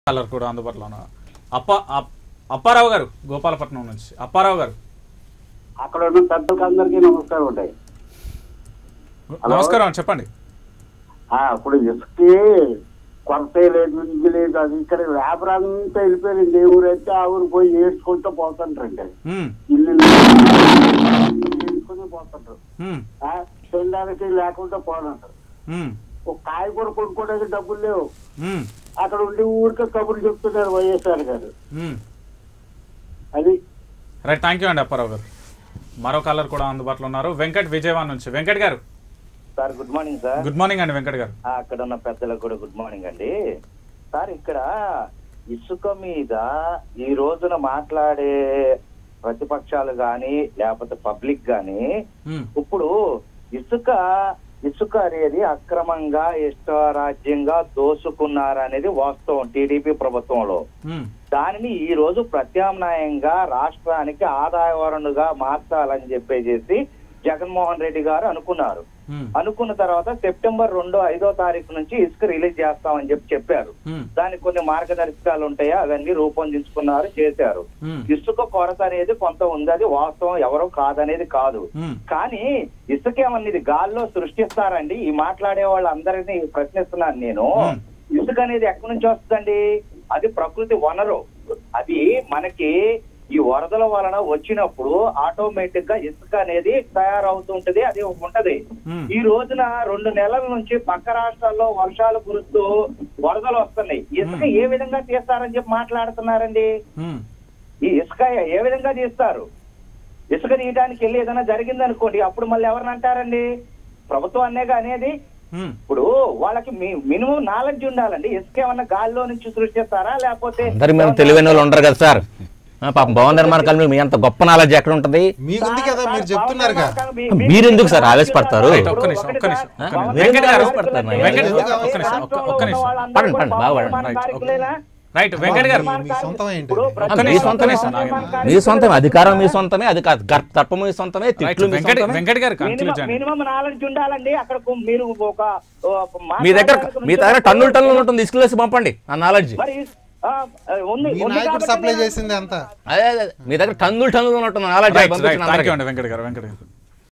Colour కూడా అందుబాటులో ఉన్నారు అప్ప అప్- అప్పారావు గారు గోపాలపట్నం నుంచి అప్పారావు గారు అక్కడ ఉన్న పెద్దలకు అందరికీ నమస్కారం ఉంటాయి హలో. నమస్కారం చెప్పండి ఆ, ఇప్పుడు ఇసుకి కొరత లేదు ఇది లేదు అది ఇక్కడ వ్యాపారంతా వెళ్ళిపోయింది ఏ ఊరు అయితే ఆ ఊరు పోయి ఏడ్చుకుంటూ పోతుంటారండి ఉమ్, ఇల్లు ఏడ్చుకుని పోతుంటారు ఉమ్, ఆ, తినడానికి లేకుండా పోనంటారు ఉమ్, ఒక కాయ కూడా కొనుక్కోవడానికి డబ్బులు లేవు ఉమ్, అక్కడ ఉండి ఊరికే కబుర్లు చెప్తున్నారు వైఎస్ఆర్ గారు ఉమ్. అది రైట్ థ్యాంక్ యూ అండి అప్పారావు గారు మరో కలర్ కూడా అందుబాటులో ఉన్నారు వెంకట్ విజయవాడ నుంచి Venkat garu sir good morning sir good morning అండి వెంకట్ గారు ఆ, అక్కడ ఉన్న పెద్దలకు కూడా గుడ్ మార్నింగ్ అండి సార్ ఇక్కడ ఇసుక మీద ఈ రోజున మాట్లాడే ప్రతిపక్షాలు గాని లేకపోతే పబ్లిక్ గాని ఉమ్, ఇప్పుడు ఇసుక ఇసుక అనేది అక్రమంగా ఇష్టరాజ్యంగా దోసుకున్నారనేది వాస్తవం టీడీపీ ప్రభుత్వంలో ఉమ్, దానిని ఈ రోజు ప్రత్యామ్నాయంగా రాష్ట్రానికి ఆదాయ వనరుగా మార్చాలని చెప్పేసి జగన్మోహన్ రెడ్డి గారు అనుకున్నారు ఉమ్, అనుకున్న తర్వాత సెప్టెంబర్ రెండో ఐదో తారీఖు నుంచి ఇసుక రిలీజ్ చేస్తామని చెప్పి చెప్పారు ఉమ్, దానికి కొన్ని మార్గదర్శకాలు ఉంటాయా అవన్నీ రూపొందించుకున్నారు చేశారు ఉమ్, ఇసుక కొరత అనేది కొంత ఉంది అది వాస్తవం ఎవరో కాదనేది కాదు ఉమ్, కానీ ఇసుక ఏమన్నది గాల్లో సృష్టిస్తారండి ఈ మాట్లాడే వాళ్ళందరినీ ప్రశ్నిస్తున్నాను నేను Hmm. ఇసుక అనేది ఎక్కడి నుంచి వస్తుందండి అది ప్రకృతి వనరు అది మనకి ఈ వరదల వలన వచ్చినప్పుడు ఆటోమేటిక్ గా ఇసుక అనేది తయారవుతుంటది అది ఉంటది ఉమ్, ఈ రోజున రెండు నెలల నుంచి పక్క రాష్ట్రాల్లో వర్షాలు కురుస్తూ వరదలు వస్తున్నాయి ఇసుక ఏ విధంగా తీస్తారని చెప్పి మాట్లాడుతున్నారండి ఉమ్, ఈ ఇసుక ఏ విధంగా తీస్తారు ఇసుక తీయడానికి వెళ్ళి ఏదైనా జరిగింది అనుకోండి అప్పుడు మళ్ళీ ఎవరిని అంటారండి ప్రభుత్వం అనేగా అనేది ఉమ్. ఇప్పుడు వాళ్ళకి మినిమం నాలెడ్జ్ ఉండాలండి ఇసుక ఏమన్నా గాల్లో నుంచి సృష్టిస్తారా లేకపోతే అందరు మేము తెలివైన వాళ్ళు ఉండరు కదా సార్ ఆ, పాపం భవన నిర్మాణ కార్మికులు మీ అంత గొప్ప నాలెడ్జ్ ఎక్కడ ఉంటది మీకుంది కదా మీరు చెప్తున్నారుగా మీరు ఎందుకు సార్ ఆవేశపడతారు? రైట్, ఒక్క నిమిషం, ఒక్క నిమిషం, ఒక్క నిమిషం. ఆ? వెంకట్ గారు ఆవేశపడతారు మరి. వెంకట్ ఒక్క- ఒక్క నిమిషం, ఒక్క- ఒక్క నిమిషం. పడండి, పడండి, బాగా పడండి. Right, okay. రైట్ వెంకట్ గారు మీ- మీ సొంతం ఏంటి? ఒక్క మీ నిమిషం, సొంతమే ఒక్క సార్ నిమిషం. మీ సొంతమే అధికారం మీ సొంతమే అది కాదు గర్- తర్పం మీ సొంతమే రైట్ తిట్లు మీ వెంకట్ సొంతమే వెంకట్ గారు కంక్లూడ్ చేయండి మినిమం నాలెడ్జ్ ఉండాలండి అక్కడ కు- మీరు ఒక ఒక మీ దగ్గర మాట్లాడడానికి మీ దగ్గర టన్నులు టన్నులు ఉంటుంది ఇసుకలేసి పంపండి ఆ నాలెడ్జ్ మరి ఆ, ఉంది మీ ఉంది నాయకుడు కాబట్టి సప్లై నేను- చేసింది అంతా అదే అదే మీ దగ్గర టన్నులు టన్నులు ఉంటుంది knowledge right right thank you అండి వెంకట్ గారు వెంకట్ గారు